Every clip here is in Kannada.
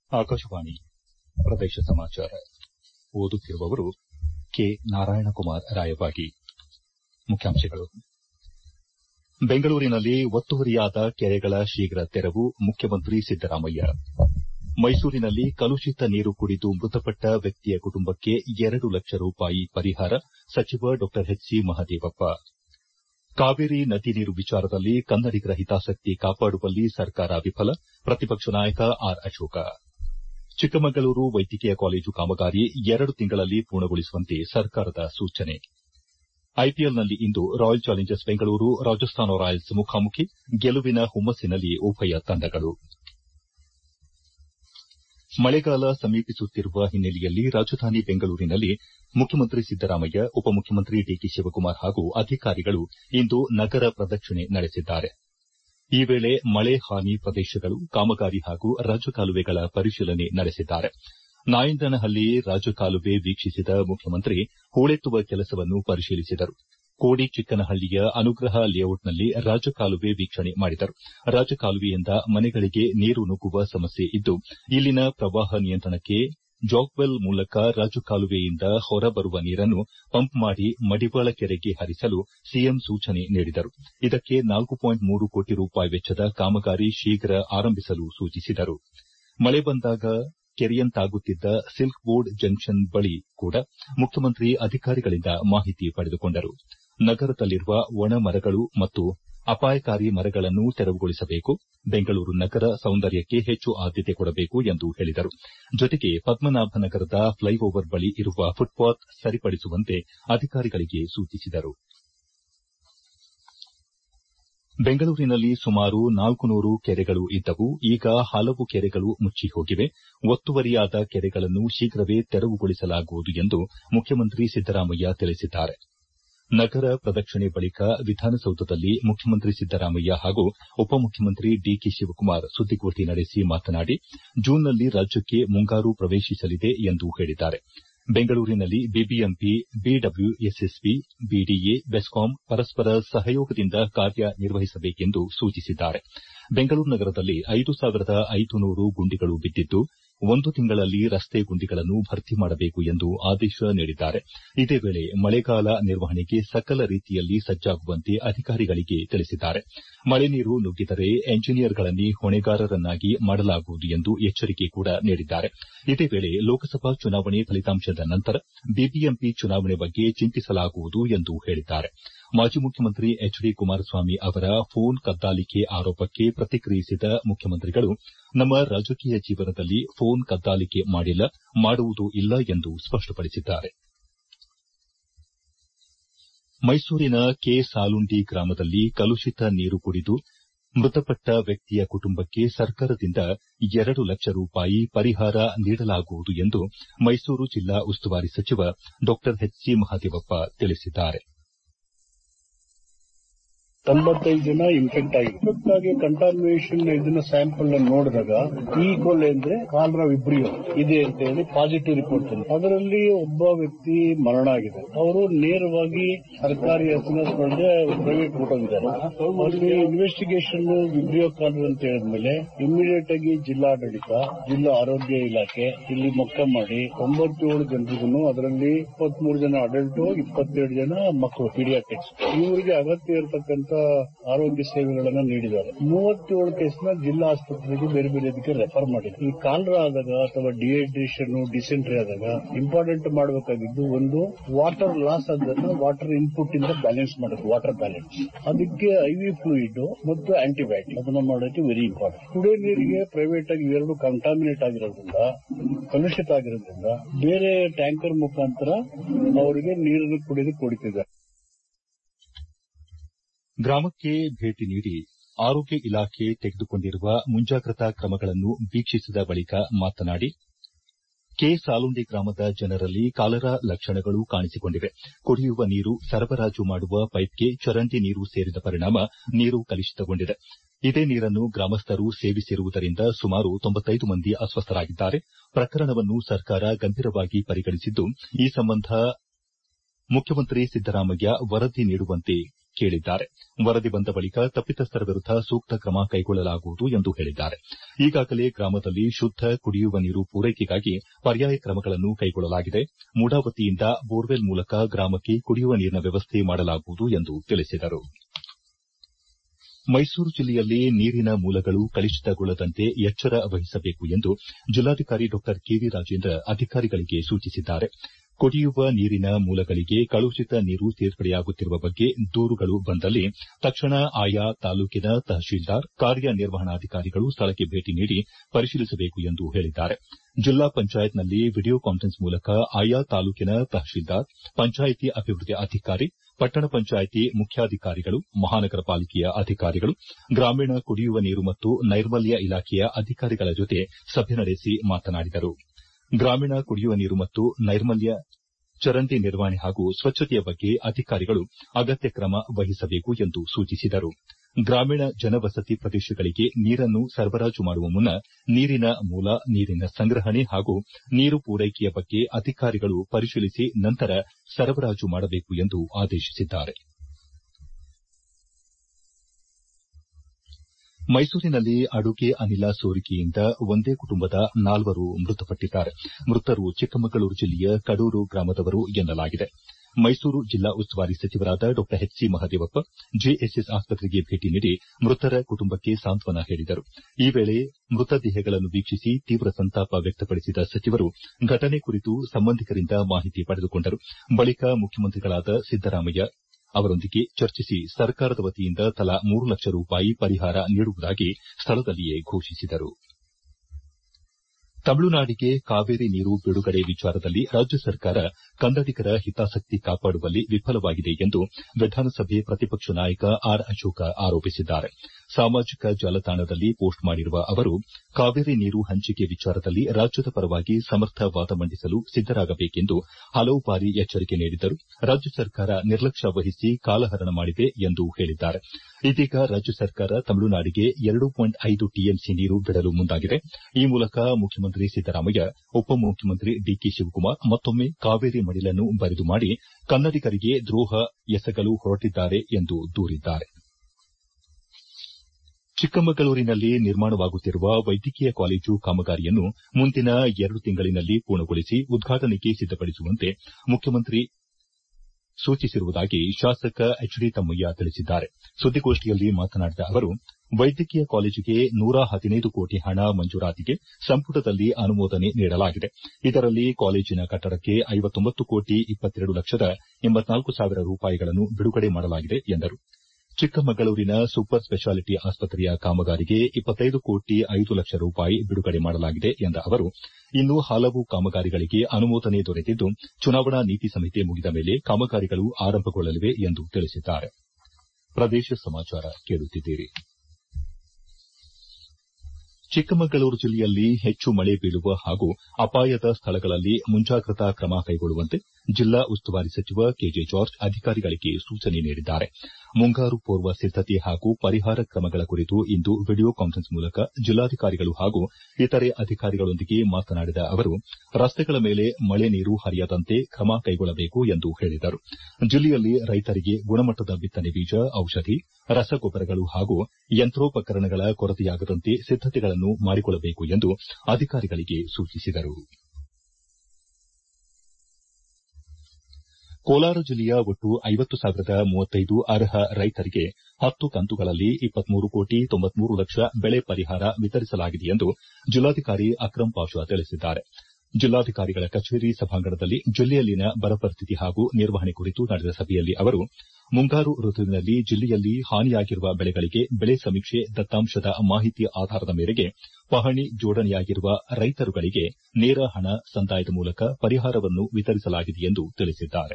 ಆಕಾಶವಾಣಿ ಪ್ರದೇಶ ಸಮಾಚಾರ ಓದುತ್ತಿರುವವರು ಕೆ ನಾರಾಯಣಕುಮಾರ್ ರಾಯಬಾಗಿ ಮುಖ್ಯಾಂಶಗಳು ಬೆಂಗಳೂರಿನಲ್ಲಿ ಒತ್ತುವರಿಯಾದ ಕೆರೆಗಳ ಶೀಘ್ರ ತೆರವು ಮುಖ್ಯಮಂತ್ರಿ ಸಿದ್ದರಾಮಯ್ಯ ಮೈಸೂರಿನಲ್ಲಿ ಕಲುಷಿತ ನೀರು ಕುಡಿದು ಮೃತಪಟ್ಟ ವ್ಯಕ್ತಿಯ ಕುಟುಂಬಕ್ಕೆ ಎರಡು ಲಕ್ಷ ರೂಪಾಯಿ ಪರಿಹಾರ ಸಚಿವ ಡಾ ಎಚ್ ಸಿ ಮಹದೇವಪ್ಪ ಕಾವೇರಿ ನದಿ ನೀರು ವಿಚಾರದಲ್ಲಿ ಕನ್ನಡಿಗರ ಹಿತಾಸಕ್ತಿ ಕಾಪಾಡುವಲ್ಲಿ ಸರ್ಕಾರ ವಿಫಲ ಪ್ರತಿಪಕ್ಷ ನಾಯಕ ಆರ್ ಅಶೋಕ ಚಿಕ್ಕಮಗಳೂರು ವೈದ್ಯಕೀಯ ಕಾಲೇಜು ಕಾಮಗಾರಿ ಎರಡು ತಿಂಗಳಲ್ಲಿ ಪೂರ್ಣಗೊಳಿಸುವಂತೆ ಸರ್ಕಾರದ ಸೂಚನೆ ಐಪಿಎಲ್ನಲ್ಲಿ ಇಂದು Royal Challengers Bengaluru Rajasthan Royals ಮುಖಾಮುಖಿ ಗೆಲುವಿನ ಹುಮ್ಮಸ್ಸಿನಲ್ಲಿ ಉಭಯ ತಂಡಗಳು ಮಳೆಗಾಲ ಸಮೀಪಿಸುತ್ತಿರುವ ಹಿನ್ನೆಲೆಯಲ್ಲಿ ರಾಜಧಾನಿ ಬೆಂಗಳೂರಿನಲ್ಲಿ ಮುಖ್ಯಮಂತ್ರಿ ಸಿದ್ದರಾಮಯ್ಯ ಉಪಮುಖ್ಯಮಂತ್ರಿ ಡಿಕೆ ಶಿವಕುಮಾರ್ ಹಾಗೂ ಅಧಿಕಾರಿಗಳು ಇಂದು ನಗರ ಪ್ರದಕ್ಷಿಣೆ ನಡೆಸಿದ್ದಾರೆ ಈ ವೇಳೆ ಮಳೆ ಹಾನಿ ಪ್ರದೇಶಗಳು ಕಾಮಗಾರಿ ಹಾಗೂ ರಾಜಕಾಲುವೆಗಳ ಪರಿಶೀಲನೆ ನಡೆಸಿದ್ದಾರೆ ನಾಯಂಡನಹಳ್ಳಿ ರಾಜಕಾಲುವೆ ವೀಕ್ಷಿಸಿದ ಮುಖ್ಯಮಂತ್ರಿ ಹೂಳೆತ್ತುವ ಕೆಲಸವನ್ನು ಪರಿಶೀಲಿಸಿದರು ಕೋಡಿಚಿಕ್ಕನಹಳ್ಳಿಯ ಅನುಗ್ರಹ ಲೇಔಟ್ನಲ್ಲಿ ರಾಜಕಾಲುವೆ ವೀಕ್ಷಣೆ ಮಾಡಿದರು ರಾಜಕಾಲುವೆಯಿಂದ ಮನೆಗಳಿಗೆ ನೀರು ನುಗ್ಗುವ ಸಮಸ್ಯೆ ಇದ್ದು ಇಲ್ಲಿನ ಪ್ರವಾಹ ನಿಯಂತ್ರಣಕ್ಕೆ ಜಾಗ್ವೆಲ್ ಮೂಲಕ ರಾಜಕಾಲುವೆಯಿಂದ ಹೊರಬರುವ ನೀರನ್ನು ಪಂಪ್ ಮಾಡಿ ಮಡಿವಾಳ ಕೆರೆಗೆ ಹರಿಸಲು ಸಿಎಂ ಸೂಚನೆ ನೀಡಿದರು ಇದಕ್ಕೆ ನಾಲ್ಕು ಪಾಯಿಂಟ್ ಮೂರು ಕೋಟಿ ರೂಪಾಯಿ ವೆಚ್ಚದ ಕಾಮಗಾರಿ ಶೀಘ್ರ ಆರಂಭಿಸಲು ಸೂಚಿಸಿದರು ಮಳೆ ಬಂದಾಗ ಕೆರೆಯಂತಾಗುತ್ತಿದ್ದ ಸಿಲ್ಕ್ ಬೋರ್ಡ್ ಜಂಕ್ಷನ್ ಬಳಿ ಕೂಡ ಮುಖ್ಯಮಂತ್ರಿ ಅಧಿಕಾರಿಗಳಿಂದ ಮಾಹಿತಿ ಪಡೆದುಕೊಂಡರು ನಗರದಲ್ಲಿರುವ ಒಣ ಮರಗಳು ಮತ್ತು ಅಪಾಯಕಾರಿ ಮರಗಳನ್ನು ತೆರವುಗೊಳಿಸಬೇಕು ಬೆಂಗಳೂರು ನಗರ ಸೌಂದರ್ಯಕ್ಕೆ ಹೆಚ್ಚು ಆದ್ಯತೆ ಕೊಡಬೇಕು ಎಂದು ಹೇಳಿದರು ಜೊತೆಗೆ ಪದ್ಮನಾಭನಗರದ ಫ್ಲೈಓವರ್ ಬಳಿ ಇರುವ ಫುಟ್ಪಾತ್ ಸರಿಪಡಿಸುವಂತೆ ಅಧಿಕಾರಿಗಳಿಗೆ ಸೂಚಿಸಿದರು ಬೆಂಗಳೂರಿನಲ್ಲಿ ಸುಮಾರು ನಾಲ್ಕು ನೂರು ಕೆರೆಗಳು ಇದ್ದವು ಈಗ ಹಲವು ಕೆರೆಗಳು ಮುಚ್ಚಿ ಹೋಗಿವೆ ಒತ್ತುವರಿಯಾದ ಕೆರೆಗಳನ್ನು ಶೀಘ್ರವೇ ತೆರವುಗೊಳಿಸಲಾಗುವುದು ಎಂದು ಮುಖ್ಯಮಂತ್ರಿ ಸಿದ್ದರಾಮಯ್ಯ ತಿಳಿಸಿದ್ದಾರೆ ನಗರ ಪ್ರದಕ್ಷಿಣೆ ಬಳಿಕ ವಿಧಾನಸೌಧದಲ್ಲಿ ಮುಖ್ಯಮಂತ್ರಿ ಸಿದ್ದರಾಮಯ್ಯ ಹಾಗೂ ಉಪಮುಖ್ಯಮಂತ್ರಿ ಡಿಕೆ ಶಿವಕುಮಾರ್ ಸುದ್ದಿಗೋಷ್ಠಿ ನಡೆಸಿ ಮಾತನಾಡಿ ಜೂನ್ನಲ್ಲಿ ರಾಜ್ಯಕ್ಕೆ ಮುಂಗಾರು ಪ್ರವೇಶಿಸಲಿದೆ ಎಂದು ಹೇಳಿದ್ದಾರೆ ಬೆಂಗಳೂರಿನಲ್ಲಿ ಬಿಬಿಎಂಪಿ ಬಿಡಬ್ಲ್ಯೂಎಸ್ಎಸ್ಬಿ ಬಿಡಿಎ ಬೆಸ್ಕಾಂ ಪರಸ್ಪರ ಸಹಯೋಗದಿಂದ ಕಾರ್ಯ ನಿರ್ವಹಿಸಬೇಕೆಂದು ಸೂಚಿಸಿದ್ದಾರೆ ಬೆಂಗಳೂರು ನಗರದಲ್ಲಿ ಐದು ಸಾವಿರದ ಐದುನೂರು ಗುಂಡಿಗಳು ಬಿದ್ದಿದ್ದು ಒಂದು ತಿಂಗಳಲ್ಲಿ ರಸ್ತೆ ಗುಂಡಿಗಳನ್ನು ಭರ್ತಿ ಮಾಡಬೇಕು ಎಂದು ಆದೇಶ ನೀಡಿದ್ದಾರೆ ಇದೇ ವೇಳೆ ಮಳೆಗಾಲ ನಿರ್ವಹಣೆಗೆ ಸಕಲ ರೀತಿಯಲ್ಲಿ ಸಜ್ಜಾಗುವಂತೆ ಅಧಿಕಾರಿಗಳಿಗೆ ತಿಳಿಸಿದ್ದಾರೆ ಮಳೆ ನೀರು ನುಗ್ಗಿದರೆ ಎಂಜಿನಿಯರ್ಗಳನ್ನೇ ಹೊಣೆಗಾರರನ್ನಾಗಿ ಮಾಡಲಾಗುವುದು ಎಂದು ಎಚ್ಚರಿಕೆ ಕೂಡ ನೀಡಿದ್ದಾರೆ ಇದೇ ವೇಳೆ ಲೋಕಸಭಾ ಚುನಾವಣೆ ಫಲಿತಾಂಶದ ನಂತರ ಬಿಬಿಎಂಪಿ ಚುನಾವಣೆ ಬಗ್ಗೆ ಚಿಂತಿಸಲಾಗುವುದು ಎಂದು ಹೇಳಿದ್ದಾರೆ ಮಾಜಿ ಮುಖ್ಯಮಂತ್ರಿ ಎಚ್ ಡಿ ಕುಮಾರಸ್ವಾಮಿ ಅವರ ಫೋನ್ ಕದ್ದಾಲಿಕೆ ಆರೋಪಕ್ಕೆ ಪ್ರತಿಕ್ರಿಯಿಸಿದ ಮುಖ್ಯಮಂತ್ರಿಗಳು ನಮ್ಮ ರಾಜಕೀಯ ಜೀವನದಲ್ಲಿ ಫೋನ್ ಕದ್ದಾಲಿಕೆ ಮಾಡಿಲ್ಲ ಮಾಡುವುದೂ ಇಲ್ಲ ಎಂದು ಸ್ಪಷ್ಟಪಡಿಸಿದ್ದಾರೆ ಮೈಸೂರಿನ ಕೆ ಸಾಲುಂಡಿ ಗ್ರಾಮದಲ್ಲಿ ಕಲುಷಿತ ನೀರು ಕುಡಿದು ಮೃತಪಟ್ಟ ವ್ಯಕ್ತಿಯ ಕುಟುಂಬಕ್ಕೆ ಸರ್ಕಾರದಿಂದ ಎರಡು ಲಕ್ಷ ರೂಪಾಯಿ ಪರಿಹಾರ ನೀಡಲಾಗುವುದು ಎಂದು ಮೈಸೂರು ಜಿಲ್ಲಾ ಉಸ್ತುವಾರಿ ಸಚಿವ ಡಾ ಎಚ್ ಸಿ ಮಹದೇವಪ್ಪ ತಿಳಿಸಿದ್ದಾರೆ ತೊಂಬತ್ತೈದು ಜನ ಇನ್ಫೆಕ್ಟ್ ಆಗಿದೆ ಇನ್ಫೆಕ್ಟ್ ಆಗಿ ಕಂಟಾಮಿನೇಷನ್ ಇದನ್ನ ಸ್ಯಾಂಪಲ್ ನೋಡಿದಾಗ ಈ ಕೊಲೆ ಅಂದ್ರೆ ಕಾಲರ ವಿಬ್ರಿಯೋ ಇದೆ ಅಂತ ಹೇಳಿ ಪಾಸಿಟಿವ್ ರಿಪೋರ್ಟ್ ಬಂತು ಅದರಲ್ಲಿ ಒಬ್ಬ ವ್ಯಕ್ತಿ ಮರಣ ಆಗಿದೆ ಅವರು ನೇರವಾಗಿ ಸರ್ಕಾರಿ ಆಸ್ಪತ್ರೆ ಪ್ರೈವೇಟ್ ಕೊಟ್ಟಿದ್ದಾರೆ ಅಲ್ಲಿ ಇನ್ವೆಸ್ಟಿಗೇಷನ್ ವಿಬ್ರಿಯೋ ಕಾಲರ್ ಅಂತ ಹೇಳಿದ್ಮೇಲೆ ಇಮಿಡಿಯೇಟ್ ಆಗಿ ಜಿಲ್ಲಾಡಳಿತ ಜಿಲ್ಲಾ ಆರೋಗ್ಯ ಇಲಾಖೆ ಇಲ್ಲಿ ಮೊಕ್ಕ ಮಾಡಿ ಒಂಬತ್ತೇಳು ಜನರಿಗೂ ಅದರಲ್ಲಿ ಇಪ್ಪತ್ಮೂರು ಜನ ಅಡಲ್ಟ್ ಇಪ್ಪತ್ತೆರಡು ಜನ ಮಕ್ಕಳು ಪೀಡಿಯಾಟ್ರಿಕ್ಸ್ ಇವರಿಗೆ ಅಗತ್ಯ ಇರತಕ್ಕಂತ ಆರೋಗ್ಯ ಸೇವೆಗಳನ್ನ ನೀಡಿದ್ದಾರೆ ಮೂವತ್ತೇಳು ಕೇಸ್ನ ಜಿಲ್ಲಾ ಆಸ್ಪತ್ರೆಗೆ ಬೇರೆ ಬೇರೆ ಇದಕ್ಕೆ ರೆಫರ್ ಮಾಡಿದ್ದಾರೆ ಈ ಕಾಲರ ಆದಾಗ ಅಥವಾ ಡಿಹೈಡ್ರೇಷನ್ ಡಿಸೆಂಟ್ರಿ ಆದಾಗ ಇಂಪಾರ್ಟೆಂಟ್ ಮಾಡಬೇಕಾಗಿದ್ದು ಒಂದು ವಾಟರ್ ಲಾಸ್ ಅದನ್ನ ವಾಟರ್ ಇನ್ಪುಟ್ ಇಂದ ಬ್ಯಾಲೆನ್ಸ್ ಮಾಡೋದು ವಾಟರ್ ಬ್ಯಾಲೆನ್ಸ್ ಅದಕ್ಕೆ ಐವಿ ಫ್ಲೂಯಿಡ್ ಮತ್ತು ಆಂಟಿಬಯೋಟಿಕ್ ಅದನ್ನ ಮಾಡೋಕೆ ವೆರಿ ಇಂಪಾರ್ಟೆಂಟ್ ಕುಡಿಯೋ ನೀರಿಗೆ ಪ್ರೈವೇಟ್ ಆಗಿ ಎರಡು ಕಂಟಾಮಿನೇಟ್ ಆಗಿರೋದ್ರಿಂದ ಕಲುಷಿತ ಆಗಿರೋದ್ರಿಂದ ಬೇರೆ ಟ್ಯಾಂಕರ್ ಮುಖಾಂತರ ಅವರಿಗೆ ನೀರನ್ನು ಕುಡಿದು ಕೊಡುತ್ತಿದ್ದಾರೆ ಗ್ರಾಮಕ್ಕೆ ಭೇಟಿ ನೀಡಿ ಆರೋಗ್ಯ ಇಲಾಖೆ ತೆಗೆದುಕೊಂಡಿರುವ ಮುಂಜಾಗ್ರತಾ ಕ್ರಮಗಳನ್ನು ವೀಕ್ಷಿಸಿದ ಬಳಿಕ ಮಾತನಾಡಿ ಕೆ ಸಾಲುಂಡಿ ಗ್ರಾಮದ ಜನರಲ್ಲಿ ಕಾಲರಾ ಲಕ್ಷಣಗಳು ಕಾಣಿಸಿಕೊಂಡಿವೆ ಕುಡಿಯುವ ನೀರು ಸರಬರಾಜು ಮಾಡುವ ಪೈಪ್ಗೆ ಚರಂಡಿ ನೀರು ಸೇರಿದ ಪರಿಣಾಮ ನೀರು ಕಲುಷಿತಗೊಂಡಿದೆ ಇದೇ ನೀರನ್ನು ಗ್ರಾಮಸ್ಥರು ಸೇವಿಸಿರುವುದರಿಂದ ಸುಮಾರು ತೊಂಬತ್ತೈದು ಮಂದಿ ಅಸ್ವಸ್ಥರಾಗಿದ್ದಾರೆ ಪ್ರಕರಣವನ್ನು ಸರ್ಕಾರ ಗಂಭೀರವಾಗಿ ಪರಿಗಣಿಸಿದ್ದು ಈ ಸಂಬಂಧ ಮುಖ್ಯಮಂತ್ರಿ ಸಿದ್ದರಾಮಯ್ಯ ವರದಿ ನೀಡುವಂತೆ ಕೇಳಿದ್ದಾರೆ ವರದಿ ಬಂದ ಬಳಿಕ ತಪ್ಪಿತಸ್ಥರ ವಿರುದ್ದ ಸೂಕ್ತ ಕ್ರಮ ಕೈಗೊಳ್ಳಲಾಗುವುದು ಎಂದು ಹೇಳಿದ್ದಾರೆ ಈಗಾಗಲೇ ಗ್ರಾಮದಲ್ಲಿ ಶುದ್ದ ಕುಡಿಯುವ ನೀರು ಪೂರೈಕೆಗಾಗಿ ಪರ್ಯಾಯ ಕ್ರಮಗಳನ್ನು ಕೈಗೊಳ್ಳಲಾಗಿದೆ ಮೂಡಾವತಿಯಿಂದ ಬೋರ್ವೆಲ್ ಮೂಲಕ ಗ್ರಾಮಕ್ಕೆ ಕುಡಿಯುವ ನೀರಿನ ವ್ಯವಸ್ಥೆ ಮಾಡಲಾಗುವುದು ಎಂದು ತಿಳಿಸಿದರು ಮೈಸೂರು ಜಿಲ್ಲೆಯಲ್ಲಿ ನೀರಿನ ಮೂಲಗಳು ಕಲುಷಿತಗೊಳ್ಳದಂತೆ ಎಚ್ಚರ ವಹಿಸಬೇಕು ಎಂದು ಜಿಲ್ಲಾಧಿಕಾರಿ ಡಾ ಕೆವಿ ರಾಜೇಂದ್ರ ಅಧಿಕಾರಿಗಳಿಗೆ ಸೂಚಿಸಿದ್ದಾರೆ ಕುಡಿಯುವ ನೀರಿನ ಮೂಲಗಳಿಗೆ ಕಲುಷಿತ ನೀರು ಸೇರ್ಪಡೆಯಾಗುತ್ತಿರುವ ಬಗ್ಗೆ ದೂರುಗಳು ಬಂದಲ್ಲಿ ತಕ್ಷಣ ಆಯಾ ತಾಲೂಕಿನ ತಹಶೀಲ್ದಾರ್ ಕಾರ್ಯನಿರ್ವಹಣಾಧಿಕಾರಿಗಳು ಸ್ಥಳಕ್ಕೆ ಭೇಟಿ ನೀಡಿ ಪರಿಶೀಲಿಸಬೇಕು ಎಂದು ಹೇಳಿದ್ದಾರೆ ಜಿಲ್ಲಾ ಪಂಚಾಯತ್ನಲ್ಲಿ ವಿಡಿಯೋ ಕಾನ್ಫರೆನ್ಸ್ ಮೂಲಕ ಆಯಾ ತಾಲೂಕಿನ ತಹಶೀಲ್ದಾರ್ ಪಂಚಾಯಿತಿ ಅಭಿವೃದ್ದಿ ಅಧಿಕಾರಿ ಪಟ್ಟಣ ಪಂಚಾಯಿತಿ ಮುಖ್ಯಾಧಿಕಾರಿಗಳು ಮಹಾನಗರ ಪಾಲಿಕೆಯ ಅಧಿಕಾರಿಗಳು ಗ್ರಾಮೀಣ ಕುಡಿಯುವ ನೀರು ಮತ್ತು ನೈರ್ಮಲ್ಯ ಇಲಾಖೆಯ ಅಧಿಕಾರಿಗಳ ಜೊತೆ ಸಭೆ ನಡೆಸಿ ಮಾತನಾಡಿದರು ಗ್ರಾಮೀಣ ಕುಡಿಯುವ ನೀರು ಮತ್ತು ನೈರ್ಮಲ್ಯ ಚರಂಡಿ ನಿರ್ವಹಣೆ ಹಾಗೂ ಸ್ವಚ್ಛತೆಯ ಬಗ್ಗೆ ಅಧಿಕಾರಿಗಳು ಅಗತ್ಯ ಕ್ರಮ ವಹಿಸಬೇಕು ಎಂದು ಸೂಚಿಸಿದರು ಗ್ರಾಮೀಣ ಜನವಸತಿ ಪ್ರದೇಶಗಳಿಗೆ ನೀರನ್ನು ಸರಬರಾಜು ಮಾಡುವ ಮುನ್ನ ನೀರಿನ ಮೂಲ ನೀರಿನ ಸಂಗ್ರಹಣೆ ಹಾಗೂ ನೀರು ಪೂರೈಕೆಯ ಬಗ್ಗೆ ಅಧಿಕಾರಿಗಳು ಪರಿಶೀಲಿಸಿ ನಂತರ ಸರಬರಾಜು ಮಾಡಬೇಕು ಎಂದು ಆದೇಶಿಸಿದ್ದಾರೆ ಮೈಸೂರಿನಲ್ಲಿ ಅಡುಗೆ ಅನಿಲ ಸೋರಿಕೆಯಿಂದ ಒಂದೇ ಕುಟುಂಬದ ನಾಲ್ವರು ಮೃತಪಟ್ಟಿದ್ದಾರೆ ಮೃತರು ಚಿಕ್ಕಮಗಳೂರು ಜಿಲ್ಲೆಯ ಕಡೂರು ಗ್ರಾಮದವರು ಎನ್ನಲಾಗಿದೆ ಮೈಸೂರು ಜಿಲ್ಲಾ ಉಸ್ತುವಾರಿ ಸಚಿವರಾದ ಡಾ ಎಚ್ ಸಿ ಮಹದೇವಪ್ಪ ಜೆಎಸ್ಎಸ್ ಆಸ್ಪತ್ರೆಗೆ ಭೇಟಿ ನೀಡಿ ಮೃತರ ಕುಟುಂಬಕ್ಕೆ ಸಾಂತ್ವನ ಹೇಳಿದರು ಈ ವೇಳೆ ಮೃತದೇಹಗಳನ್ನು ವೀಕ್ಷಿಸಿ ತೀವ್ರ ಸಂತಾಪ ವ್ಯಕ್ತಪಡಿಸಿದ ಸಚಿವರು ಘಟನೆ ಕುರಿತು ಸಂಬಂಧಿಕರಿಂದ ಮಾಹಿತಿ ಪಡೆದುಕೊಂಡರು ಬಳಿಕ ಮುಖ್ಯಮಂತ್ರಿಗಳಾದ ಸಿದ್ದರಾಮಯ್ಯ ಅವರೊಂದಿಗೆ ಚರ್ಚಿಸಿ ಸರ್ಕಾರದ ವತಿಯಿಂದ ತಲಾ ಮೂರು ಲಕ್ಷ ರೂಪಾಯಿ ಪರಿಹಾರ ನೀಡುವುದಾಗಿ ಸ್ಥಳದಲ್ಲಿಯೇ ಘೋಷಿಸಿದರು ತಮಿಳುನಾಡಿಗೆ ಕಾವೇರಿ ನೀರು ಬಿಡುಗಡೆ ವಿಚಾರದಲ್ಲಿ ರಾಜ್ಯ ಸರ್ಕಾರ ಕನ್ನಡಿಗರ ಹಿತಾಸಕ್ತಿ ಕಾಪಾಡುವಲ್ಲಿ ವಿಫಲವಾಗಿದೆ ಎಂದು ವಿಧಾನಸಭೆ ಪ್ರತಿಪಕ್ಷ ನಾಯಕ ಆರ್ ಅಶೋಕ ಆರೋಪಿಸಿದ್ದಾರೆ ಸಾಮಾಜಿಕ ಜಾಲತಾಣದಲ್ಲಿ ಪೋಸ್ಟ್ ಮಾಡಿರುವ ಅವರು ಕಾವೇರಿ ನೀರು ಹಂಚಿಕೆ ವಿಚಾರದಲ್ಲಿ ರಾಜ್ಯದ ಪರವಾಗಿ ಸಮರ್ಥ ವಾದ ಮಂಡಿಸಲು ಸಿದ್ದರಾಗಬೇಕೆಂದು ಹಲವು ಬಾರಿ ಎಚ್ಚರಿಕೆ ನೀಡಿದ್ದರೂ ರಾಜ್ಯ ಸರ್ಕಾರ ನಿರ್ಲಕ್ಷ್ಯ ವಹಿಸಿ ಕಾಲಹರಣ ಮಾಡಿದೆ ಎಂದು ಹೇಳಿದ್ದಾರೆ ಇದೀಗ ರಾಜ್ಯ ಸರ್ಕಾರ ತಮಿಳುನಾಡಿಗೆ ಎರಡು ಪಾಯಿಂಟ್ ಐದು ಟಿಎಂಸಿ ನೀರು ಬಿಡಲು ಮುಂದಾಗಿದೆ ಈ ಮೂಲಕ ಮುಖ್ಯಮಂತ್ರಿ ಸಿದ್ದರಾಮಯ್ಯ ಉಪಮುಖ್ಯಮಂತ್ರಿ ಡಿಕೆ ಶಿವಕುಮಾರ್ ಮತ್ತೊಮ್ಮೆ ಕಾವೇರಿ ಮಡಿಲನ್ನು ಬರಿದು ಮಾಡಿ ಕನ್ನಡಿಗರಿಗೆ ದ್ರೋಹ ಎಸಗಲು ಹೊರಟಿದ್ದಾರೆ ಎಂದು ದೂರಿದ್ದಾರೆ ಚಿಕ್ಕಮಗಳೂರಿನಲ್ಲಿ ನಿರ್ಮಾಣವಾಗುತ್ತಿರುವ ವೈದ್ಯಕೀಯ ಕಾಲೇಜು ಕಾಮಗಾರಿಯನ್ನು ಮುಂದಿನ ಎರಡು ತಿಂಗಳಿನಲ್ಲಿ ಪೂರ್ಣಗೊಳಿಸಿ ಉದ್ಘಾಟನೆಗೆ ಸಿದ್ದಪಡಿಸುವಂತೆ ಮುಖ್ಯಮಂತ್ರಿ ಸೂಚಿಸಿರುವುದಾಗಿ ಶಾಸಕ ಎಚ್ ಡಿ ತಮ್ಮಯ್ಯ ತಿಳಿಸಿದ್ದಾರೆ ಸುದ್ದಿಗೋಷ್ಠಿಯಲ್ಲಿ ಮಾತನಾಡಿದ ಅವರು ವೈದ್ಯಕೀಯ ಕಾಲೇಜಿಗೆ ನೂರ ಹದಿನೈದು ಕೋಟಿ ಹಣ ಮಂಜೂರಾತಿಗೆ ಸಂಪುಟದಲ್ಲಿ ಅನುಮೋದನೆ ನೀಡಲಾಗಿದೆ ಇದರಲ್ಲಿ ಕಾಲೇಜಿನ ಕಟ್ಟಡಕ್ಕೆ ಐವತ್ತೊಂಬತ್ತು ಕೋಟಿ ಇಪ್ಪತ್ತೆರಡು ಲಕ್ಷದ ಎಂಬತ್ನಾಲ್ಕು ಸಾವಿರ ರೂಪಾಯಿಗಳನ್ನು ಬಿಡುಗಡೆ ಮಾಡಲಾಗಿದೆ ಎಂದರು ಚಿಕ್ಕಮಗಳೂರಿನ ಸೂಪರ್ ಸ್ಪೆಷಾಲಿಟಿ ಆಸ್ಪತ್ರೆಯ ಕಾಮಗಾರಿಗೆ ಇಪ್ಪತ್ತೈದು ಕೋಟಿ ಐದು ಲಕ್ಷ ರೂಪಾಯಿ ಬಿಡುಗಡೆ ಮಾಡಲಾಗಿದೆ ಎಂದ ಅವರು ಇನ್ನು ಹಲವು ಕಾಮಗಾರಿಗಳಿಗೆ ಅನುಮೋದನೆ ದೊರೆತಿದ್ದು ಚುನಾವಣಾ ನೀತಿ ಸಂಹಿತೆ ಮುಗಿದ ಮೇಲೆ ಕಾಮಗಾರಿಗಳು ಆರಂಭಗೊಳ್ಳಲಿವೆ ಎಂದು ತಿಳಿಸಿದ್ದಾರೆ ಪ್ರದೇಶ ಸಮಾಚಾರ ಕೇಳುತ್ತಿದ್ದೀರಿ ಚಿಕ್ಕಮಗಳೂರು ಜಿಲ್ಲೆಯಲ್ಲಿ ಹೆಚ್ಚು ಮಳೆ ಬೀಳುವ ಹಾಗೂ ಅಪಾಯದ ಸ್ಥಳಗಳಲ್ಲಿ ಮುಂಜಾಗ್ರತಾ ಕ್ರಮ ಕೈಗೊಳ್ಳುವಂತೆ ಜಿಲ್ಲಾ ಉಸ್ತುವಾರಿ ಸಚಿವ ಕೆಜೆ ಜಾರ್ಜ್ ಅಧಿಕಾರಿಗಳಿಗೆ ಸೂಚನೆ ನೀಡಿದ್ದಾರೆ ಮುಂಗಾರು ಪೂರ್ವ ಸಿದ್ದತೆ ಹಾಗೂ ಪರಿಹಾರ ಕ್ರಮಗಳ ಕುರಿತು ಇಂದು ವಿಡಿಯೋ ಕಾನ್ಫರೆನ್ಸ್ ಮೂಲಕ ಜಿಲ್ಲಾಧಿಕಾರಿಗಳು ಹಾಗೂ ಇತರೆ ಅಧಿಕಾರಿಗಳೊಂದಿಗೆ ಮಾತನಾಡಿದ ಅವರು ರಸ್ತೆಗಳ ಮೇಲೆ ಮಳೆ ನೀರು ಹರಿಯದಂತೆ ಕ್ರಮ ಕೈಗೊಳ್ಳಬೇಕು ಎಂದು ಹೇಳಿದರು ಜಿಲ್ಲೆಯಲ್ಲಿ ರೈತರಿಗೆ ಗುಣಮಟ್ಟದ ಬಿತ್ತನೆ ಬೀಜ ಔಷಧಿ ರಸಗೊಬ್ಬರಗಳು ಹಾಗೂ ಯಂತ್ರೋಪಕರಣಗಳ ಕೊರತೆಯಾಗದಂತೆ ಸಿದ್ದತೆಗಳನ್ನು ಮಾಡಿಕೊಳ್ಳಬೇಕು ಎಂದು ಅಧಿಕಾರಿಗಳಿಗೆ ಸೂಚಿಸಿದರು ಕೋಲಾರ ಜಿಲ್ಲೆಯ ಒಟ್ಟು ಐವತ್ತು ಸಾವಿರದ ಮೂವತ್ತೈದು ಅರ್ಹ ರೈತರಿಗೆ ಹತ್ತು ಕಂತುಗಳಲ್ಲಿ ಇಪ್ಪತ್ಮೂರು ಕೋಟಿ ತೊಂಬತ್ಮೂರು ಲಕ್ಷ ಬೆಳೆ ಪರಿಹಾರ ವಿತರಿಸಲಾಗಿದೆ ಎಂದು ಜಿಲ್ಲಾಧಿಕಾರಿ ಅಕ್ರಂ ಪಾಷಾ ತಿಳಿಸಿದ್ದಾರೆ ಜಿಲ್ಲಾಧಿಕಾರಿಗಳ ಕಚೇರಿ ಸಭಾಂಗಣದಲ್ಲಿ ಜಿಲ್ಲೆಯಲ್ಲಿನ ಬರ ಪರಿಸ್ಥಿತಿ ಹಾಗೂ ನಿರ್ವಹಣೆ ಕುರಿತು ನಡೆದ ಸಭೆಯಲ್ಲಿ ಅವರು ಮುಂಗಾರು ಋತುವಿನಲ್ಲಿ ಜಿಲ್ಲೆಯಲ್ಲಿ ಹಾನಿಯಾಗಿರುವ ಬೆಳೆಗಳಿಗೆ ಬೆಳೆ ಸಮೀಕ್ಷೆ ದತ್ತಾಂಶದ ಮಾಹಿತಿ ಆಧಾರದ ಮೇರೆಗೆ ಪಹಣಿ ಜೋಡಣೆಯಾಗಿರುವ ರೈತರುಗಳಿಗೆ ನೇರ ಹಣ ಸಂದಾಯದ ಮೂಲಕ ಪರಿಹಾರವನ್ನು ವಿತರಿಸಲಾಗಿದೆ ಎಂದು ತಿಳಿಸಿದ್ದಾರೆ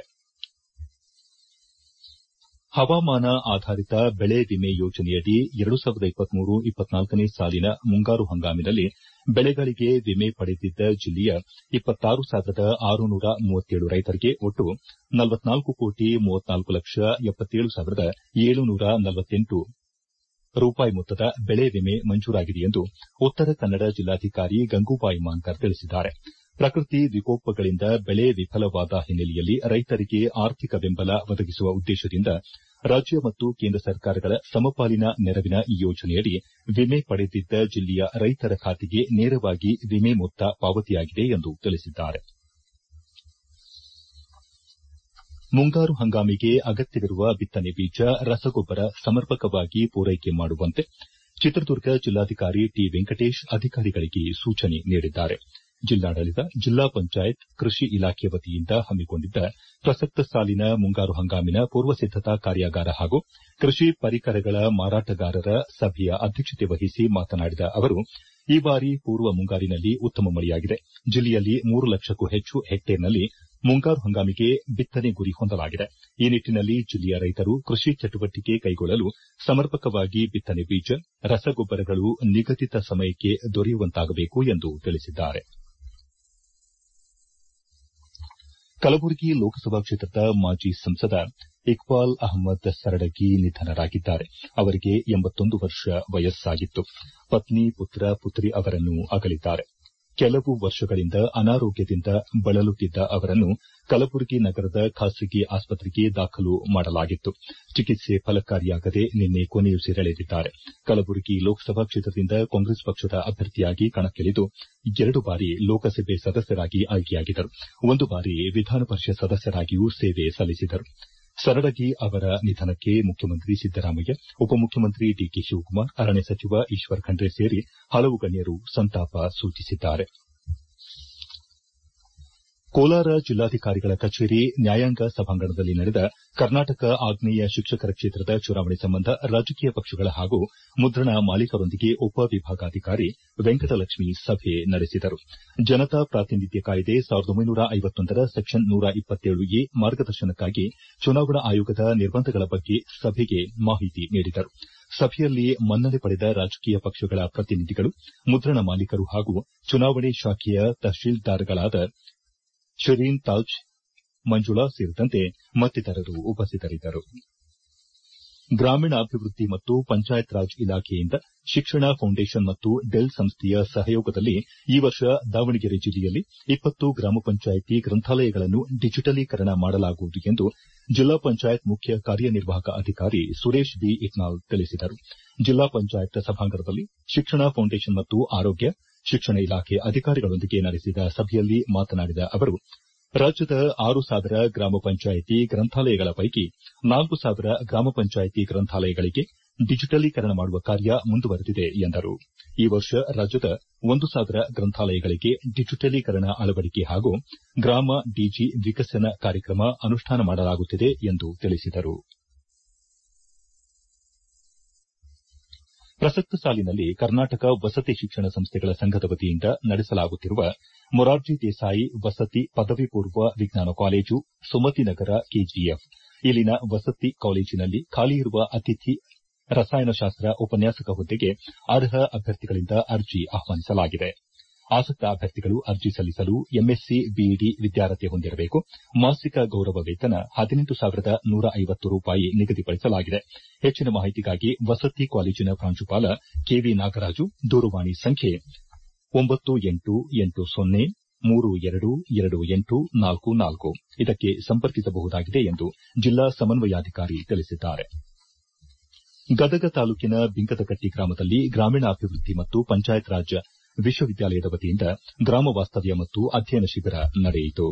ಹವಾಮಾನ ಆಧಾರಿತ ಬೆಳೆ ವಿಮೆ ಯೋಜನೆಯಡಿ ಎರಡು ಸಾವಿರದ ಇಪ್ಪತ್ಮೂರು ಇಪ್ಪತ್ನಾಲ್ಕನೇ ಸಾಲಿನ ಮುಂಗಾರು ಹಂಗಾಮಿನಲ್ಲಿ ಬೆಳೆಗಳಿಗೆ ವಿಮೆ ಪಡೆದಿದ್ದ ಜಿಲ್ಲೆಯ ಇಪ್ಪತ್ತಾರು ಸಾವಿರದ ಆರುನೂರ ಮೂವತ್ತೇಳು ರೈತರಿಗೆ ಒಟ್ಟು ನಲವತ್ನಾಲ್ಕು ಕೋಟಿ ಮೂವತ್ನಾಲ್ಕು ಲಕ್ಷ ಎಪ್ಪತ್ತೇಳು ಸಾವಿರದ ಏಳುನೂರ ನಲವತ್ತೆಂಟು ರೂಪಾಯಿ ಮೊತ್ತದ ಬೆಳೆ ವಿಮೆ ಮಂಜೂರಾಗಿದೆ ಎಂದು ಉತ್ತರ ಕನ್ನಡ ಜಿಲ್ಲಾಧಿಕಾರಿ ಗಂಗೂಬಾಯಿ ಮಾನ್ಕರ್ ತಿಳಿಸಿದ್ದಾರೆ ಪ್ರಕೃತಿ ವಿಕೋಪಗಳಿಂದ ಬೆಳೆ ವಿಫಲವಾದ ಹಿನ್ನೆಲೆಯಲ್ಲಿ ರೈತರಿಗೆ ಆರ್ಥಿಕ ಬೆಂಬಲ ಒದಗಿಸುವ ಉದ್ದೇಶದಿಂದ ರಾಜ್ಯ ಮತ್ತು ಕೇಂದ್ರ ಸರ್ಕಾರಗಳ ಸಮಪಾಲಿನ ನೆರವಿನ ಈ ಯೋಜನೆಯಡಿ ವಿಮೆ ಪಡೆದಿದ್ದ ಜಿಲ್ಲೆಯ ರೈತರ ಖಾತೆಗೆ ನೇರವಾಗಿ ವಿಮೆ ಮೊತ್ತ ಪಾವತಿಯಾಗಿದೆ ಎಂದು ತಿಳಿಸಿದ್ದಾರೆ ಮುಂಗಾರು ಹಂಗಾಮಿಗೆ ಅಗತ್ಯವಿರುವ ಬಿತ್ತನೆ ಬೀಜ ರಸಗೊಬ್ಬರ ಸಮರ್ಪಕವಾಗಿ ಪೂರೈಕೆ ಮಾಡುವಂತೆ ಚಿತ್ರದುರ್ಗ ಜಿಲ್ಲಾಧಿಕಾರಿ ಟಿ ವೆಂಕಟೇಶ್ ಅಧಿಕಾರಿಗಳಿಗೆ ಸೂಚನೆ ನೀಡಿದ್ದಾರೆ ಜಿಲ್ಲಾಡಳಿತ ಜಿಲ್ಲಾ ಪಂಚಾಯತ್ ಕೃಷಿ ಇಲಾಖೆ ವತಿಯಿಂದ ಹಮ್ಮಿಕೊಂಡಿದ್ದ ಪ್ರಸಕ್ತ ಸಾಲಿನ ಮುಂಗಾರು ಹಂಗಾಮಿನ ಪೂರ್ವ ಸಿದ್ದತಾ ಕಾರ್ಯಾಗಾರ ಹಾಗೂ ಕೃಷಿ ಪರಿಕರಗಳ ಮಾರಾಟಗಾರರ ಸಭೆಯ ಅಧ್ಯಕ್ಷತೆ ವಹಿಸಿ ಮಾತನಾಡಿದ ಅವರು ಈ ಬಾರಿ ಪೂರ್ವ ಮುಂಗಾರಿನಲ್ಲಿ ಉತ್ತಮ ಮಳೆಯಾಗಿದೆ ಜಿಲ್ಲೆಯಲ್ಲಿ ಮೂರು ಲಕ್ಷಕ್ಕೂ ಹೆಚ್ಚು ಹೆಕ್ಟೇರ್ನಲ್ಲಿ ಮುಂಗಾರು ಹಂಗಾಮಿಗೆ ಬಿತ್ತನೆ ಗುರಿ ಹೊಂದಲಾಗಿದೆ ಈ ನಿಟ್ಟನಲ್ಲಿ ಜಿಲ್ಲೆಯ ರೈತರು ಕೃಷಿ ಚಟುವಟಿಕೆ ಕೈಗೊಳ್ಳಲು ಸಮರ್ಪಕವಾಗಿ ಬಿತ್ತನೆ ಬೀಜ ರಸಗೊಬ್ಬರಗಳು ನಿಗದಿತ ಸಮಯಕ್ಕೆ ದೊರೆಯುವಂತಾಗಬೇಕು ಎಂದು ತಿಳಿಸಿದ್ದಾರೆ ಕಲಬುರಗಿ ಲೋಕಸಭಾ ಕ್ಷೇತ್ರದ ಮಾಜಿ ಸಂಸದ ಇಕ್ಬಾಲ್ ಅಹ್ಮದ್ ಸರಡಗಿ ನಿಧನರಾಗಿದ್ದಾರೆ ಅವರಿಗೆ ವರ್ಷ ವಯಸ್ಸಾಗಿತ್ತು ಪತ್ನಿ ಪುತ್ರ ಪುತ್ರಿ ಅವರನ್ನು ಅಗಲಿದ್ದಾರೆ ಕೆಲವು ವರ್ಷಗಳಿಂದ ಅನಾರೋಗ್ಯದಿಂದ ಬಳಲುತ್ತಿದ್ದ ಅವರನ್ನು ಕಲಬುರಗಿ ನಗರದ ಖಾಸಗಿ ಆಸ್ಪತ್ರೆಗೆ ದಾಖಲು ಮಾಡಲಾಗಿತ್ತು ಚಿಕಿತ್ಸೆ ಫಲಕಾರಿಯಾಗದೆ ನಿನ್ನೆ ಕೊನೆಯುಸಿರೆಳೆದಿದ್ದಾರೆ ಕಲಬುರಗಿ ಲೋಕಸಭಾ ಕ್ಷೇತ್ರದಿಂದ ಕಾಂಗ್ರೆಸ್ ಪಕ್ಷದ ಅಭ್ಯರ್ಥಿಯಾಗಿ ಕಣಕ್ಕಿಳಿದು ಎರಡು ಬಾರಿ ಲೋಕಸಭೆ ಸದಸ್ಯರಾಗಿ ಆಯ್ಕೆಯಾಗಿದ್ದರು ಒಂದು ಬಾರಿ ವಿಧಾನ ಪರಿಷತ್ ಸದಸ್ಯರಾಗಿಯೂ ಸೇವೆ ಸಲ್ಲಿಸಿದರು ಸರಡಗಿ ಅವರ ನಿಧನಕ್ಕೆ ಮುಖ್ಯಮಂತ್ರಿ ಸಿದ್ದರಾಮಯ್ಯ ಉಪಮುಖ್ಯಮಂತ್ರಿ ಡಿಕೆ ಶಿವಕುಮಾರ್ ಅರಣ್ಯ ಸಚಿವ ಈಶ್ವರ್ ಖಂಡ್ರೆ ಸೇರಿ ಹಲವು ಗಣ್ಯರು ಸಂತಾಪ ಸೂಚಿಸಿದ್ದಾರೆ ಕೋಲಾರ ಜಿಲ್ಲಾಧಿಕಾರಿಗಳ ಕಚೇರಿ ನ್ಯಾಯಾಂಗ ಸಭಾಂಗಣದಲ್ಲಿ ನಡೆದ ಕರ್ನಾಟಕ ಆಗ್ನೇಯ ಶಿಕ್ಷಕರ ಕ್ಷೇತ್ರದ ಚುನಾವಣೆ ಸಂಬಂಧ ರಾಜಕೀಯ ಪಕ್ಷಗಳ ಹಾಗೂ ಮುದ್ರಣ ಮಾಲೀಕರೊಂದಿಗೆ ಉಪವಿಭಾಗಾಧಿಕಾರಿ ವೆಂಕಟಲಕ್ಷ್ಮಿ ಸಭೆ ನಡೆಸಿದರು ಜನತಾ ಪ್ರಾತಿನಿಧ್ಯ ಕಾಯ್ದೆ ರ ಸೆಕ್ಷನ್ ನೂರ ಎ ಮಾರ್ಗದರ್ಶನಕ್ಕಾಗಿ ಚುನಾವಣಾ ಆಯೋಗದ ನಿರ್ಬಂಧಗಳ ಬಗ್ಗೆ ಸಭೆಗೆ ಮಾಹಿತಿ ನೀಡಿದರು ಸಭೆಯಲ್ಲಿ ಮನ್ನಣೆ ಪಡೆದ ರಾಜಕೀಯ ಪಕ್ಷಗಳ ಪ್ರತಿನಿಧಿಗಳು ಮುದ್ರಣ ಮಾಲೀಕರು ಹಾಗೂ ಚುನಾವಣೆ ಶಾಖೆಯ ತಹಶೀಲ್ದಾರ್ಗಳಾದ ಶಿರೀನ್ ತಾಜ್ ಮಂಜುಳಾ ಸೇರಿದಂತೆ ಮತ್ತಿತರರು ಉಪಸ್ಥಿತರಿದ್ದರು ಗ್ರಾಮೀಣಾಭಿವೃದ್ಧಿ ಮತ್ತು ಪಂಚಾಯತ್ ರಾಜ್ ಇಲಾಖೆಯಿಂದ ಶಿಕ್ಷಣ ಫೌಂಡೇಶನ್ ಮತ್ತು ಡೆಲ್ ಸಂಸ್ಥೆಯ ಸಹಯೋಗದಲ್ಲಿ ಈ ವರ್ಷ ದಾವಣಗೆರೆ ಜಿಲ್ಲೆಯಲ್ಲಿ ಇಪ್ಪತ್ತು ಗ್ರಾಮ ಪಂಚಾಯಿತಿ ಗ್ರಂಥಾಲಯಗಳನ್ನು ಡಿಜಿಟಲೀಕರಣ ಮಾಡಲಾಗುವುದು ಎಂದು ಜಿಲ್ಲಾ ಪಂಚಾಯತ್ ಮುಖ್ಯ ಕಾರ್ಯನಿರ್ವಾಹಕ ಅಧಿಕಾರಿ ಸುರೇಶ್ ಬಿ ಇಟ್ನಾಳ್ ತಿಳಿಸಿದರು ಜಿಲ್ಲಾ ಪಂಚಾಯತ್ ಸಭಾಂಗಣದಲ್ಲಿ ಶಿಕ್ಷಣ ಫೌಂಡೇಶನ್ ಮತ್ತು ಆರೋಗ್ಯ ಶಿಕ್ಷಣ ಇಲಾಖೆ ಅಧಿಕಾರಿಗಳೊಂದಿಗೆ ನಡೆಸಿದ ಸಭೆಯಲ್ಲಿ ಮಾತನಾಡಿದ ಅವರು ರಾಜ್ಯದ ಆರು ಸಾವಿರ ಗ್ರಾಮ ಪಂಚಾಯಿತಿ ಗ್ರಂಥಾಲಯಗಳ ಪೈಕಿ ನಾಲ್ಕು ಸಾವಿರ ಗ್ರಾಮ ಪಂಚಾಯಿತಿ ಗ್ರಂಥಾಲಯಗಳಿಗೆ ಡಿಜಿಟಲೀಕರಣ ಮಾಡುವ ಕಾರ್ಯ ಮುಂದುವರೆದಿದೆ ಎಂದರು ಈ ವರ್ಷ ರಾಜ್ಯದ ಒಂದು ಸಾವಿರ ಗ್ರಂಥಾಲಯಗಳಿಗೆ ಡಿಜಿಟಲೀಕರಣ ಅಳವಡಿಕೆ ಹಾಗೂ ಗ್ರಾಮ ಡಿಜಿ ವಿಕಸನ ಕಾರ್ಯಕ್ರಮ ಅನುಷ್ಠಾನ ಮಾಡಲಾಗುತ್ತಿದೆ ಎಂದು ತಿಳಿಸಿದರು ಪ್ರಸಕ್ತ ಸಾಲಿನಲ್ಲಿ ಕರ್ನಾಟಕ ವಸತಿ ಶಿಕ್ಷಣ ಸಂಸ್ಥೆಗಳ ಸಂಘದ ವತಿಯಿಂದ ನಡೆಸಲಾಗುತ್ತಿರುವ ಮೊರಾರ್ಜಿ ದೇಸಾಯಿ ವಸತಿ ಪದವಿ ಪೂರ್ವ ವಿಜ್ಞಾನ ಕಾಲೇಜು ಸುಮತಿನಗರ ಕೆಜಿಎಫ್ ಇಲ್ಲಿನ ವಸತಿ ಕಾಲೇಜಿನಲ್ಲಿ ಖಾಲಿಯಿರುವ ಅತಿಥಿ ರಸಾಯನಶಾಸ್ತ್ರ ಉಪನ್ಯಾಸಕ ಹುದ್ದೆಗೆ ಅರ್ಹ ಅಭ್ಯರ್ಥಿಗಳಿಂದ ಅರ್ಜಿ ಆಹ್ವಾನಿಸಲಾಗಿದೆ ಆಸಕ್ತ ಅಭ್ಯರ್ಥಿಗಳು ಅರ್ಜಿ ಸಲ್ಲಿಸಲು ಎಂಎಸ್ಸಿ ಬಿಇಡಿ ವಿದ್ಯಾರ್ಹತೆ ಹೊಂದಿರಬೇಕು ಮಾಸಿಕ ಗೌರವ ವೇತನ ಹದಿನೆಂಟು ಸಾವಿರದ ನೂರ ಐವತ್ತು ರೂಪಾಯಿ ನಿಗದಿಪಡಿಸಲಾಗಿದೆ ಹೆಚ್ಚಿನ ಮಾಹಿತಿಗಾಗಿ ವಸತಿ ಕಾಲೇಜಿನ ಪ್ರಾಂಶುಪಾಲ ಕೆವಿ ನಾಗರಾಜು ದೂರವಾಣಿ ಸಂಖ್ಯೆ ಒಂಬತ್ತು ಎಂಟು ಎಂಟು ಸೊನ್ನೆ ಮೂರು ಎರಡು ಎರಡು ಎಂಟು ನಾಲ್ಕು ನಾಲ್ಕು ಇದಕ್ಕೆ ಸಂಪರ್ಕಿಸಬಹುದಾಗಿದೆ ಎಂದು ಜಿಲ್ಲಾ ಸಮನ್ವಯಾಧಿಕಾರಿ ತಿಳಿಸಿದ್ದಾರೆ ಗದಗ ತಾಲೂಕಿನ ಬಿಂಕದಕಟ್ಟಿ ಗ್ರಾಮದಲ್ಲಿ ಗ್ರಾಮೀಣಾಭಿವೃದ್ಧಿ ಮತ್ತು ಪಂಚಾಯತ್ ರಾಜ್ ವಿಶ್ವವಿದ್ಯಾಲಯದ ವತಿಯಿಂದ ಗ್ರಾಮ ವಾಸ್ತವ್ಯ ಮತ್ತು ಅಧ್ಯಯನ ಶಿಬಿರ ನಡೆಯಿತು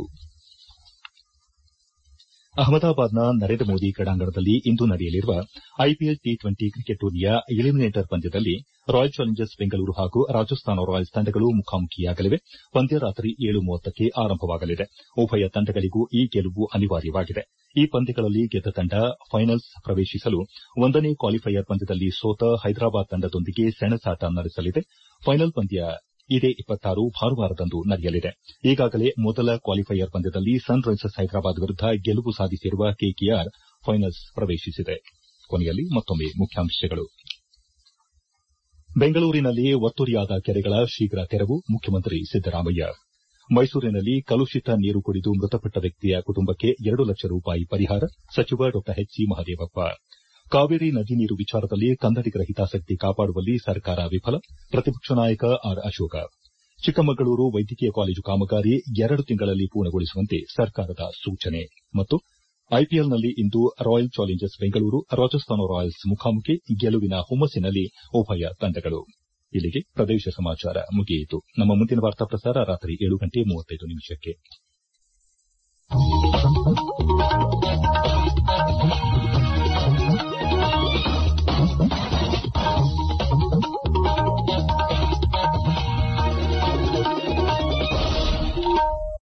ಅಹಮದಾಬಾದ್ನ ನರೇಂದ್ರ ಮೋದಿ ಕ್ರೀಡಾಂಗಣದಲ್ಲಿ ಇಂದು ನಡೆಯಲಿರುವ ಐಪಿಎಲ್ ಟಿ ಟ್ವೆಂಟಿ ಕ್ರಿಕೆಟ್ ಟೂರ್ನಿಯ ಎಲಿಮಿನೇಟರ್ ಪಂದ್ಯದಲ್ಲಿ ರಾಯಲ್ ಚಾಲೆಂಜರ್ಸ್ ಬೆಂಗಳೂರು ಹಾಗೂ ರಾಜಸ್ಥಾನ ರಾಯಲ್ಸ್ ತಂಡಗಳು ಮುಖಾಮುಖಿಯಾಗಲಿವೆ ಪಂದ್ಯ ರಾತ್ರಿ ಏಳು ಮೂವತ್ತಕ್ಕೆ ಆರಂಭವಾಗಲಿದೆ ಉಭಯ ತಂಡಗಳಿಗೂ ಈ ಗೆಲುವು ಅನಿವಾರ್ಯವಾಗಿದೆ ಈ ಪಂದ್ಯಗಳಲ್ಲಿ ಗೆದ್ದ ತಂಡ ಫೈನಲ್ಸ್ ಪ್ರವೇಶಿಸಲು ಒಂದನೇ ಕ್ವಾಲಿಫೈಯರ್ ಪಂದ್ಯದಲ್ಲಿ ಸೋತ ಹೈದರಾಬಾದ್ ತಂಡದೊಂದಿಗೆ ಸೆಣಸಾಟ ನಡೆಸಲಿದೆ ಫೈನಲ್ ಪಂದ್ಯ ಇದೇ ಭಾನುವಾರದಂದು ನಡೆಯಲಿದೆ ಈಗಾಗಲೇ ಮೊದಲ ಕ್ವಾಲಿಫೈಯರ್ ಪಂದ್ಯದಲ್ಲಿ ಸನ್ ರೈಸರ್ಸ್ ಹೈದರಾಬಾದ್ ವಿರುದ್ದ ಗೆಲುವು ಸಾಧಿಸಿರುವ ಕೆಕೆಆರ್ ಫೈನಲ್ಸ್ ಪ್ರವೇಶಿಸಿದೆ ಕೊನೆಯಲ್ಲಿ ಮತ್ತೊಮ್ಮೆ ಮುಖ್ಯಾಂಶಗಳು ಬೆಂಗಳೂರಿನಲ್ಲಿ ಒತ್ತುವರಿಯಾದ ಕೆರೆಗಳ ಶೀಘ್ರ ತೆರವು ಮುಖ್ಯಮಂತ್ರಿ ಸಿದ್ದರಾಮಯ್ಯ ಮೈಸೂರಿನಲ್ಲಿ ಕಲುಷಿತ ನೀರು ಕುಡಿದು ಮೃತಪಟ್ಟ ವ್ಯಕ್ತಿಯ ಕುಟುಂಬಕ್ಕೆ ಎರಡು ಲಕ್ಷ ರೂಪಾಯಿ ಪರಿಹಾರ ಸಚಿವ ಡಾ ಎಚ್ ಸಿ ಮಹದೇವಪ್ಪ ಕಾವೇರಿ ನದಿ ನೀರು ವಿಚಾರದಲ್ಲಿ ಕನ್ನಡಿಗರ ಹಿತಾಸಕ್ತಿ ಕಾಪಾಡುವಲ್ಲಿ ಸರ್ಕಾರ ವಿಫಲ ಪ್ರತಿಪಕ್ಷ ನಾಯಕ ಆರ್ ಅಶೋಕ ಚಿಕ್ಕಮಗಳೂರು ವೈದ್ಯಕೀಯ ಕಾಲೇಜು ಕಾಮಗಾರಿ ಎರಡು ತಿಂಗಳಲ್ಲಿ ಪೂರ್ಣಗೊಳಿಸುವಂತೆ ಸರ್ಕಾರದ ಸೂಚನೆ ಮತ್ತು ಐಪಿಎಲ್ನಲ್ಲಿ ಇಂದು Royal Challengers Bengaluru Rajasthan Royals ಮುಖಾಮುಖಿ ಗೆಲುವಿನ ಹುಮ್ಮಸ್ಸಿನಲ್ಲಿ ಉಭಯ ತಂಡಗಳು ಇಲ್ಲಿಗೆ ಪ್ರದೇಶ ಸಮಾಚಾರ ಮುಗಿಯಿತು ನಮ್ಮ ಮುಂದಿನ ವಾರ್ತಾ ಪ್ರಸಾರ ರಾತ್ರಿ ಏಳು ಗಂಟೆ ಮೂವತ್ತೈದು ನಿಮಿಷಕ್ಕೆ